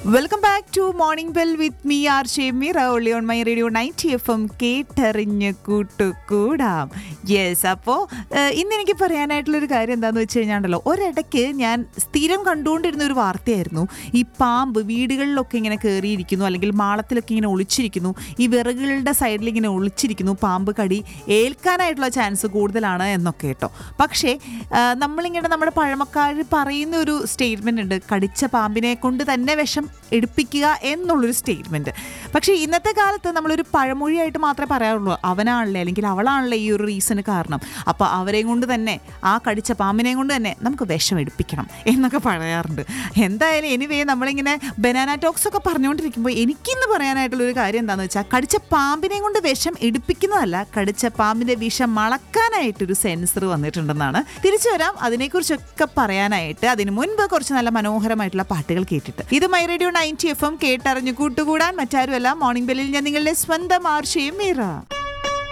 welcome back to morning bell with me R Shemeer only on my radio ninety F M കേട്ടറിഞ്ഞ് കൂട്ടുകൂടാം yes അപ്പോൾ ഇന്ന് എനിക്ക് പറയാനായിട്ടുള്ളൊരു കാര്യം എന്താണെന്ന് വെച്ച് കഴിഞ്ഞാണ്ടല്ലോ ഒരിടയ്ക്ക് ഞാൻ സ്ഥിരം കണ്ടുകൊണ്ടിരുന്ന ഒരു വാർത്തയായിരുന്നു ഈ പാമ്പ് വീടുകളിലൊക്കെ ഇങ്ങനെ കയറിയിരിക്കുന്നു അല്ലെങ്കിൽ മാളത്തിലൊക്കെ ഇങ്ങനെ ഒളിച്ചിരിക്കുന്നു ഈ വിറകുകളുടെ സൈഡിൽ ഇങ്ങനെ ഒളിച്ചിരിക്കുന്നു പാമ്പ് കടി ഏൽക്കാനായിട്ടുള്ള ചാൻസ് കൂടുതലാണ് എന്നൊക്കെ കേട്ടോ പക്ഷേ ആ, നമ്മളിങ്ങനെ നമ്മുടെ പഴമക്കാർ പറയുന്ന ഒരു സ്റ്റേറ്റ്മെൻ്റ് ഉണ്ട് കടിച്ച പാമ്പിനെ കൊണ്ട് തന്നെ വിഷം എടുപ്പിക്കുക എന്നുള്ളൊരു സ്റ്റേറ്റ്മെൻറ്റ് പക്ഷേ ഇന്നത്തെ കാലത്ത് നമ്മളൊരു പഴമൊഴിയായിട്ട് മാത്രമേ പറയാറുള്ളൂ അവനാണല്ലേ അല്ലെങ്കിൽ അവളാണല്ലേ ഈ ഒരു റീസണ് കാരണം അപ്പോൾ അവരെയും കൊണ്ട് തന്നെ ആ കടിച്ച പാമ്പിനെയും കൊണ്ട് തന്നെ നമുക്ക് വിഷം എടുപ്പിക്കണം എന്നൊക്കെ പറയാറുണ്ട് എന്തായാലും എനിവേ നമ്മളിങ്ങനെ ബനാന ടോക്സ് ഒക്കെ പറഞ്ഞുകൊണ്ടിരിക്കുമ്പോൾ എനിക്കിന്ന് പറയാനായിട്ടുള്ളൊരു കാര്യം എന്താണെന്ന് വെച്ചാൽ കടിച്ച പാമ്പിനെയും കൊണ്ട് വിഷം എടുപ്പിക്കുന്നതല്ല കടിച്ച പാമ്പിന്റെ വിഷം മളക്കാനായിട്ടൊരു സെൻസർ വന്നിട്ടുണ്ടെന്നാണ് തിരിച്ചു വരാം അതിനെക്കുറിച്ചൊക്കെ പറയാനായിട്ട് അതിന് മുൻപ് കുറച്ച് നല്ല മനോഹരമായിട്ടുള്ള പാട്ടുകൾ കേട്ടിട്ട് ഇത് my radio ninety F M കേട്ടറിഞ്ഞു കൂട്ടുകൂടാൻ മറ്റാരുമല്ല മോർണിംഗ് ബെല്ലിൽ ഞാൻ നിങ്ങളുടെ സ്വന്തം ആർഷയും മീറ